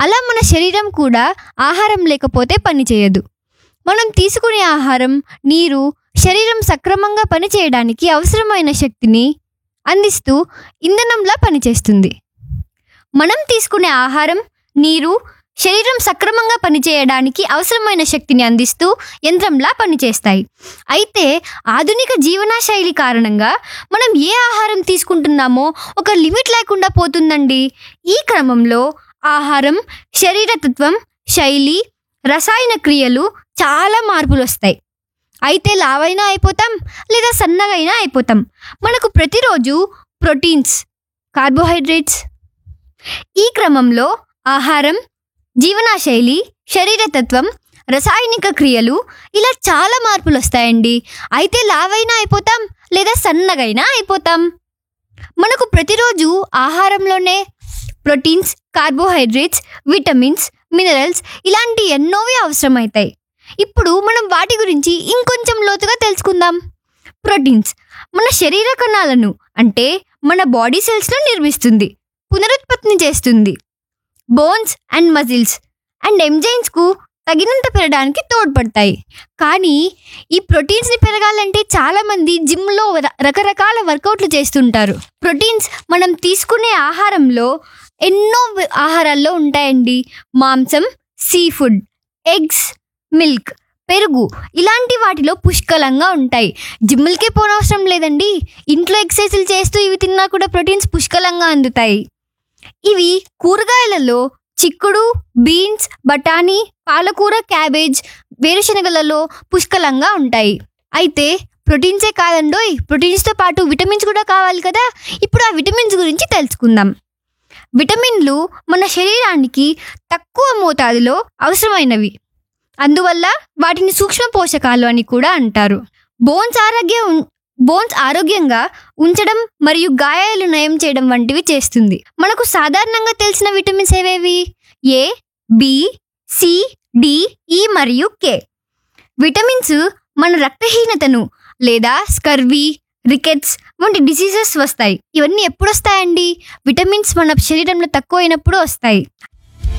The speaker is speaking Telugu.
అలా మన శరీరం కూడా ఆహారం లేకపోతే పనిచేయదు మనం తీసుకునే ఆహారం నీరు శరీరం సక్రమంగా పనిచేయడానికి అవసరమైన శక్తిని అందిస్తూ ఇంధనంలా పనిచేస్తుంది మనం తీసుకునే ఆహారం నీరు శరీరం సక్రమంగా పనిచేయడానికి అవసరమైన శక్తిని అందిస్తూ యంత్రంలా పనిచేస్తాయి అయితే ఆధునిక జీవనశైలి కారణంగా మనం ఏ ఆహారం తీసుకుంటున్నామో ఒక లిమిట్ లేకుండా పోతుందండి ఈ క్రమంలో ఆహారం శరీరతత్వం శైలి రసాయన క్రియలు చాలా మార్పులు వస్తాయి అయితే లావైనా అయిపోతాం లేదా సన్నగైనా అయిపోతాం మనకు ప్రతిరోజు ప్రోటీన్స్ కార్బోహైడ్రేట్స్ ఈ క్రమంలో ఆహారం జీవనశైలి శరీరతత్వం రసాయనిక క్రియలు ఇలా చాలా మార్పులు వస్తాయండి అయితే లావైనా అయిపోతాం లేదా సన్నగైనా అయిపోతాం మనకు ప్రతిరోజు ఆహారంలోనే ప్రోటీన్స్ కార్బోహైడ్రేట్స్ విటమిన్స్ మినరల్స్ ఇలాంటి ఎన్నోవి అవసరమవుతాయి ఇప్పుడు మనం వాటి గురించి ఇంకొంచెం లోతుగా తెలుసుకుందాం ప్రోటీన్స్ మన శరీర కణాలను అంటే మన బాడీ సెల్స్ను నిర్మిస్తుంది పునరుత్పత్తిని చేస్తుంది బోన్స్ అండ్ మజిల్స్ అండ్ ఎంజైన్స్కు తగినంత పెరగడానికి తోడ్పడతాయి కానీ ఈ ప్రోటీన్స్ని పెరగాలంటే చాలామంది జిమ్లో ర- రకరకాల వర్కౌట్లు చేస్తుంటారు ప్రోటీన్స్ మనం తీసుకునే ఆహారంలో ఎన్నో వ- ఆహారాల్లో ఉంటాయండి మాంసం సీ ఫుడ్ ఎగ్స్ మిల్క్ పెరుగు ఇలాంటి వాటిలో పుష్కలంగా ఉంటాయి జిమ్ములకే పోనవసరం లేదండి ఇంట్లో ఎక్సర్సైజులు చేస్తూ ఇవి తిన్నా కూడా ప్రోటీన్స్ పుష్కలంగా అందుతాయి ఇవి కూరగాయలలో చిక్కుడు బీన్స్ బఠానీ పాలకూర క్యాబేజ్ వేరుశనగలలో పుష్కలంగా ఉంటాయి అయితే ప్రోటీన్సే కాదండోయ్ ప్రోటీన్స్తో పాటు విటమిన్స్ కూడా కావాలి కదా ఇప్పుడు ఆ విటమిన్స్ గురించి తెలుసుకుందాం విటమిన్లు మన శరీరానికి తక్కువ మోతాదులో అవసరమైనవి అందువల్ల వాటిని సూక్ష్మ పోషకాలు అని కూడా అంటారు బోన్స్ ఆరోగ్యం ఉం- బోన్స్ ఆరోగ్యంగా ఉంచడం మరియు గాయాలు నయం చేయడం వంటివి చేస్తుంది మనకు సాధారణంగా తెలిసిన విటమిన్స్ ఏవేవి ఏ బి సి డి ఈ మరియు కే విటమిన్స్ మన రక్తహీనతను లేదా స్కర్వీ రికెట్స్ వంటి డిసీజెస్ వస్తాయి ఇవన్నీ ఎప్పుడు వస్తాయండి విటమిన్స్ మన శరీరంలో తక్కువ అయినప్పుడు వస్తాయి